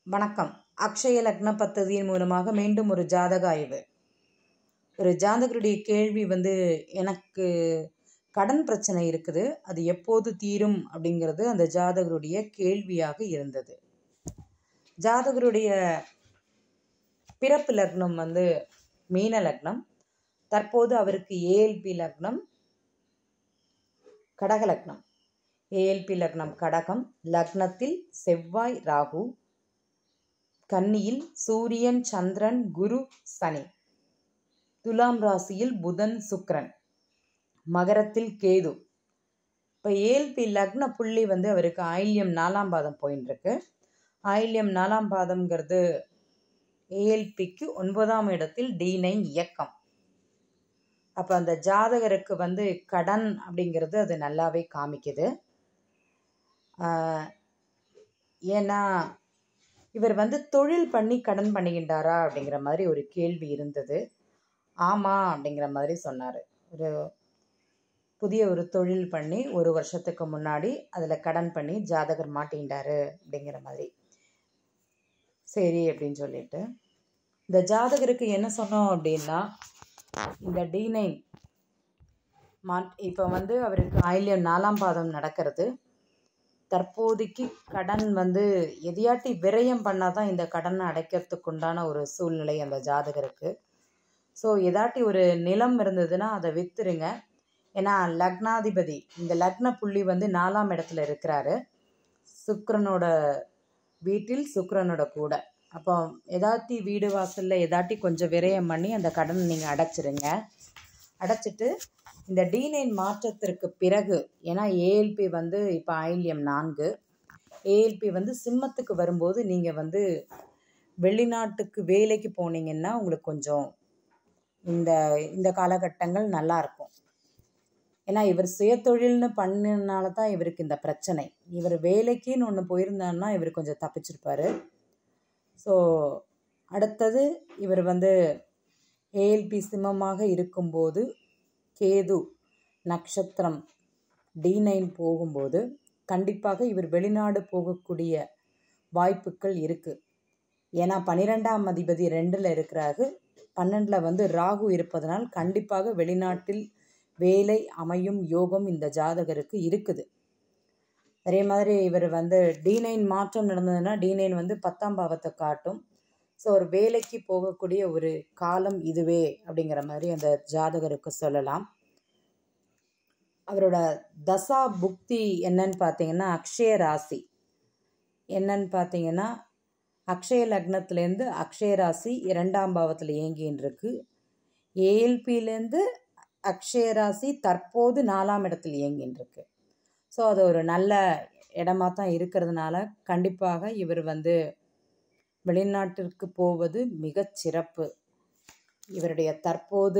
வணக்கம் அக்ஷய லக்ன பத்ததியின் மூலமாக மீண்டும் ஒரு ஜாதக ஆய்வு ஒரு ஜாதகருடைய கேள்வி வந்து எனக்கு கடன் பிரச்சனை இருக்குது அது எப்போது தீரும் அப்படிங்கிறது அந்த ஜாதகருடைய கேள்வியாக இருந்தது ஜாதகருடைய பிறப்பு லக்னம் வந்து மீன லக்னம் தற்போது அவருக்கு ஏஎல்பி லக்னம் கடக லக்னம் ஏஎல்பி லக்னம் கடகம் லக்னத்தில் செவ்வாய் ராகு கன்னியில் சூரியன் சந்திரன் குரு சனி துலாம் ராசியில் புதன் சுக்கிரன் மகரத்தில் கேது இப்போ ஏஎல்பி லக்ன புள்ளி வந்து அவருக்கு ஆயில்யம் நாலாம் பாதம் போயின்னு இருக்கு ஆயில்யம் நாலாம் பாதம்ங்கிறது ஏஎல்பிக்கு ஒன்பதாம் இடத்தில் டி நைன் இயக்கம் அப்போ அந்த ஜாதகருக்கு வந்து கடன் அப்படிங்கிறது அது நல்லாவே காமிக்குது ஆஹ் ஏன்னா இவர் வந்து தொழில் பண்ணி கடன் பண்ணுகின்றாரா அப்படிங்கிற மாதிரி ஒரு கேள்வி இருந்தது ஆமாம் அப்படிங்கிற மாதிரி சொன்னார் ஒரு புதிய ஒரு தொழில் பண்ணி ஒரு வருஷத்துக்கு முன்னாடி அதில் கடன் பண்ணி ஜாதகர் மாட்டின்றாரு அப்படிங்கிற மாதிரி சரி அப்படின்னு சொல்லிட்டு இந்த ஜாதகருக்கு என்ன சொன்னோம் அப்படின்னா இந்த டி நைன் மா இப்போ வந்து அவருக்கு ஆயில்யம் நாலாம் பாதம் நடக்கிறது தற்போதைக்கு கடன் வந்து எதையாட்டி விரயம் பண்ணால் தான் இந்த கடனை அடைக்கிறதுக்கு உண்டான ஒரு சூழ்நிலை அந்த ஜாதகருக்கு ஸோ எதாட்டி ஒரு நிலம் இருந்ததுன்னா அதை விற்றுருங்க ஏன்னா லக்னாதிபதி இந்த லக்ன புள்ளி வந்து நாலாம் இடத்துல இருக்கிறாரு சுக்கிரனோட வீட்டில் சுக்கிரனோட கூட அப்போ எதாட்டி வீடு வாசலில் எதாட்டி கொஞ்சம் விரயம் பண்ணி அந்த கடனை நீங்கள் அடைச்சிருங்க அடைச்சிட்டு இந்த டி நைன் மாற்றத்திற்கு பிறகு ஏன்னா ஏஎல்பி வந்து இப்போ ஆயில்யம் நான்கு ஏஎல்பி வந்து சிம்மத்துக்கு வரும்போது நீங்கள் வந்து வெளிநாட்டுக்கு வேலைக்கு போனீங்கன்னா உங்களுக்கு கொஞ்சம் இந்த இந்த காலகட்டங்கள் நல்லா இருக்கும் ஏன்னா இவர் சுயதொழில்னு பண்ணனால தான் இவருக்கு இந்த பிரச்சனை இவர் வேலைக்குன்னு ஒன்று போயிருந்தாருன்னா இவர் கொஞ்சம் தப்பிச்சிருப்பாரு ஸோ அடுத்தது இவர் வந்து ஏஎல்பி சிம்மமாக இருக்கும்போது கேது நட்சத்திரம் டி நைன் போகும்போது கண்டிப்பாக இவர் வெளிநாடு போகக்கூடிய வாய்ப்புகள் இருக்குது ஏன்னா பன்னிரெண்டாம் அதிபதி ரெண்டில் இருக்கிறாரு பன்னெண்டில் வந்து ராகு இருப்பதனால் கண்டிப்பாக வெளிநாட்டில் வேலை அமையும் யோகம் இந்த ஜாதகருக்கு இருக்குது அதே மாதிரி இவர் வந்து டி நைன் மாற்றம் நடந்ததுன்னா டி நைன் வந்து பத்தாம் பாவத்தை காட்டும் ஸோ ஒரு வேலைக்கு போகக்கூடிய ஒரு காலம் இதுவே அப்படிங்கிற மாதிரி அந்த ஜாதகருக்கு சொல்லலாம் அவரோட தசா புக்தி என்னன்னு பார்த்தீங்கன்னா அக்ஷய ராசி என்னன்னு பார்த்தீங்கன்னா அக்ஷய லக்னத்துலேருந்து அக்ஷய ராசி இரண்டாம் பாவத்தில் இயங்கின்னு இருக்கு ஏஎல்பியிலேருந்து அக்ஷய ராசி தற்போது நாலாம் இடத்தில் இயங்கின்னு இருக்கு ஸோ அது ஒரு நல்ல இடமா தான் இருக்கிறதுனால கண்டிப்பாக இவர் வந்து வெளிநாட்டிற்கு போவது மிகச் சிறப்பு இவருடைய தற்போது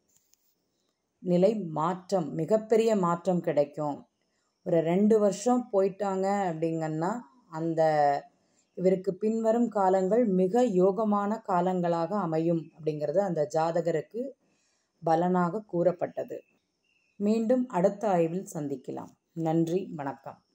நிலை மாற்றம் மிகப்பெரிய மாற்றம் கிடைக்கும் ஒரு ரெண்டு வருஷம் போயிட்டாங்க அப்படிங்கன்னா அந்த இவருக்கு பின்வரும் காலங்கள் மிக யோகமான காலங்களாக அமையும் அப்படிங்கிறது அந்த ஜாதகருக்கு பலனாக கூறப்பட்டது மீண்டும் அடுத்த ஆய்வில் சந்திக்கலாம் நன்றி வணக்கம்